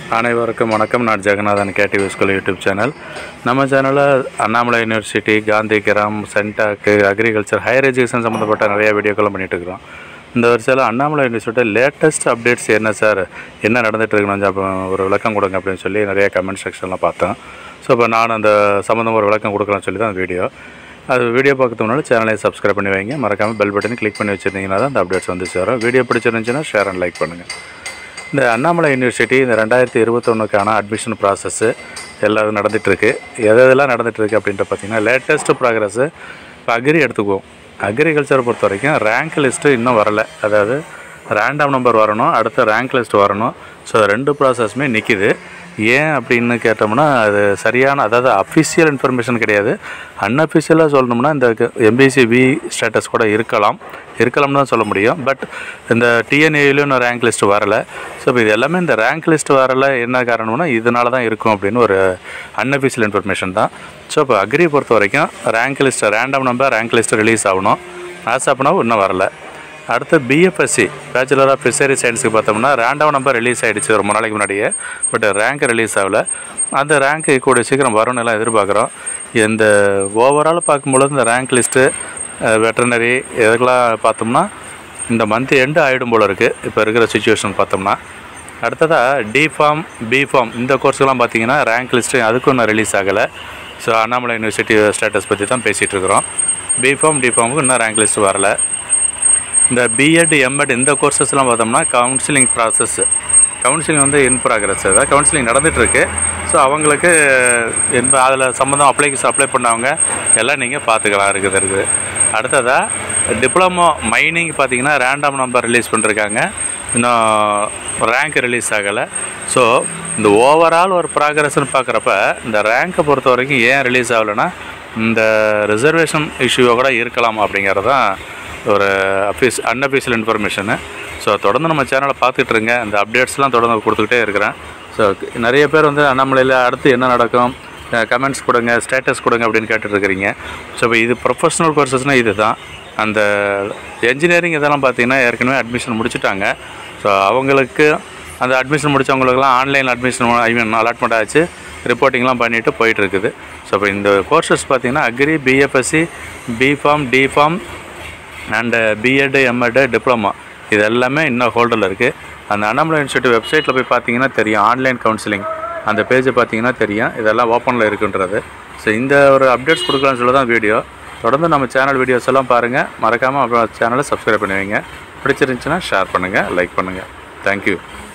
அனைவருக்கும் வணக்கம் நான் Jaganathan KTV school YouTube channel நம்ம சேனலில் அண்ணாமலை யூனிவர்சிட்டி காந்தி கிராம் சென்டாக்கு அக்ரிகல்ச்சர் ஹையர் எஜுகேஷன் சம்மந்தப்பட்ட நிறைய வீடியோக்களும் பண்ணிட்டு இருக்கிறோம் இந்த வருஷத்தில் அண்ணாமலை யூனிவர்சிட்டி லேட்டஸ்ட் அப்டேட்ஸ் என்ன சார் என்ன நடந்துட்டு இருக்குன்னு கொஞ்சம் அப்போ ஒரு விளக்கம் கொடுங்க அப்படின்னு சொல்லி நிறைய கமெண்ட் செக்ஷனில் பார்த்தேன் ஸோ இப்போ நான் அந்த சம்மந்தமாக ஒரு விளக்கம் கொடுக்குறேன்னு சொல்லி தான் அந்த வீடியோ அது வீடியோ பார்க்கறது முன்னாடி சேனலை சப்ஸ்கிரைப் பண்ணி வைங்க மறக்காமல் பெல் பட்டனை கிளிக் பண்ணி வச்சிருந்தீங்கன்னா தான் அந்த அப்டேட்ஸ் வந்து சேரும் வீடியோ பிடிச்சிருந்துச்சுன்னா ஷேர் அண்ட் லைக் பண்ணுங்கள் இந்த அண்ணாமலை யூனிவர்சிட்டி இந்த ரெண்டாயிரத்தி இருபத்தொன்னுக்கான அட்மிஷன் ப்ராசஸ்ஸு எல்லாம் நடந்துகிட்ருக்கு எது எதெல்லாம் நடந்துகிட்ருக்கு அப்படின்ட்டு பார்த்தீங்கன்னா லேட்டஸ்ட் ப்ராக்ரஸ்ஸு இப்போ அக்ரி எடுத்துக்குவோம் அக்ரிகல்ச்சரை பொறுத்த வரைக்கும் ரேங்க் லிஸ்ட்டு இன்னும் வரலை அதாவது ரேண்டம் நம்பர் வரணும் அடுத்து ரேங்க் லிஸ்ட் வரணும் ஸோ ரெண்டு ப்ராசஸுமே நிற்கிது ஏன் அப்படின்னு கேட்டோம்னா அது சரியான அதாவது அஃபிஷியல் இன்ஃபர்மேஷன் கிடையாது அன்அஃபிஷியலாக சொல்லணும்னா இந்த எம்பிசி பி ஸ்டேட்டஸ் கூட இருக்கலாம் இருக்கலாம்னு தான் சொல்ல முடியும் பட் இந்த டிஎன்ஏலையும் இன்னும் ரேங்க் லிஸ்ட் வரலை ஸோ இப்போ இது எல்லாமே இந்த ரேங்க் லிஸ்ட் வரலை என்ன காரணம்னா இதனால தான் இருக்கும் அப்படின்னு ஒரு அன்அஃபிஷியல் இன்ஃபர்மேஷன் தான் ஸோ இப்போ அக்ரி பொறுத்த வரைக்கும் rank list random number rank list release ஆகணும் ஆஸ் ஆஃப் now இன்னும் வரல அடுத்து பிஎஃப்எஸ்சி பேச்சுலர் ஆஃப் ஃபிஷரி சயின்ஸுக்கு பார்த்தோம்னா ரேண்டம் நம்பர் ரிலீஸ் ஆகிடுச்சு ரொம்ப நாளைக்கு முன்னாடியே பட் ரேங்க் ரிலீஸ் ஆகல அந்த ரேங்க் கூட சீக்கிரம் வரும்னு எல்லாம் எதிர்பார்க்குறோம் இந்த ஓவரால் பார்க்கும்பொழுது இந்த ரேங்க் லிஸ்ட்டு வெட்டர்னரி இதுக்கெல்லாம் பார்த்தோம்னா இந்த மந்த் எண்டு ஆகிடும் போல இருக்குது இப்போ இருக்கிற சுச்சுவேஷன் பார்த்தோம்னா அடுத்ததாக டி ஃபார்ம் பி ஃபார்ம் இந்த கோர்ஸ்க்கெலாம் பார்த்தீங்கன்னா ரேங்க் லிஸ்ட்டு அதுக்கும் இன்னும் ரிலீஸ் ஆகலை ஸோ அண்ணாமலை யூனிவர்சிட்டி ஸ்டேட்டஸ் பற்றி தான் பேசிகிட்டு இருக்கிறோம் பி ஃபார்ம் டி ஃபார்முக்கு இன்னும் ரேங்க் லிஸ்ட் வரல இந்த பிஎட் எம்எட் இந்த கோர்சஸ்லாம் பார்த்தோம்னா கவுன்சிலிங் ப்ராசஸ் கவுன்சிலிங் வந்து இன் ப்ராக்ரஸ் அதாவது கவுன்சிலிங் நடந்துகிட்ருக்கு ஸோ அவங்களுக்கு என்ப அதில் சம்மந்தம் அப்ளைக்கு அப்ளை பண்ணவங்க எல்லாம் நீங்கள் பார்த்துக்கலாம் இருக்குது இருக்குது அடுத்ததாக டிப்ளமோ மைனிங் பார்த்தீங்கன்னா ரேண்டம் நம்பர் ரிலீஸ் பண்ணிருக்காங்க இன்னும் ரேங்க் ரிலீஸ் ஆகலை ஸோ இந்த ஓவரால் ஒரு ப்ராக்ரஸ்ன்னு பார்க்குறப்ப இந்த ரேங்க்கை பொறுத்த வரைக்கும் ஏன் ரிலீஸ் ஆகலைன்னா இந்த ரிசர்வேஷன் இஷ்யூவை கூட இருக்கலாம் அப்படிங்கிறது தான் ஒரு அஃபீஸ் அன்அஃபீஷியல் இன்ஃபர்மேஷனு ஸோ தொடர்ந்து நம்ம சேனலை பார்த்துட்டு இருங்க இந்த அப்டேட்ஸ்லாம் தொடர்ந்து கொடுத்துக்கிட்டே இருக்கிறேன் ஸோ நிறைய பேர் வந்து அண்ணாமலையில் அடுத்து என்ன நடக்கும் கமெண்ட்ஸ் கொடுங்க ஸ்டேட்டஸ் கொடுங்க அப்படின்னு கேட்டுட்ருக்கிறீங்க ஸோ இப்போ இது ப்ரொஃபஷனல் கோர்சஸ்னால் இது தான் அந்த என்ஜினியரிங் இதெல்லாம் பார்த்தீங்கன்னா ஏற்கனவே அட்மிஷன் முடிச்சுட்டாங்க ஸோ அவங்களுக்கு அந்த அட்மிஷன் முடித்தவங்களுக்குலாம் online admission I mean allotment ஆச்சு ரிப்போர்ட்டிங்லாம் பண்ணிவிட்டு போயிட்டுருக்குது ஸோ இப்போ இந்த கோர்சஸ் பார்த்தீங்கன்னா agri BFSc BPharm DPharm and BEd MEd diploma இது எல்லாமே இன்னும் ஹோல்டில் இருக்குது அந்த அண்ணாமலை இன்ஸ்டியூட் வெப்சைட்டில் போய் பார்த்தீங்கன்னா தெரியும் ஆன்லைன் கவுன்சிலிங் அந்த பேஜை பார்த்தீங்கன்னா தெரியும் இதெல்லாம் ஓப்பனில் இருக்குன்றது ஸோ இந்த ஒரு அப்டேட்ஸ் கொடுக்கலாம்னு சொல்லி தான் வீடியோ தொடர்ந்து நம்ம சேனல் வீடியோஸ் எல்லாம் பாருங்கள் மறக்காமல் அப்புறம் சேனலை சப்ஸ்கிரைப் பண்ணுவீங்க பிடிச்சிருந்துச்சுன்னா ஷேர் பண்ணுங்கள் லைக் பண்ணுங்கள் தேங்க்யூ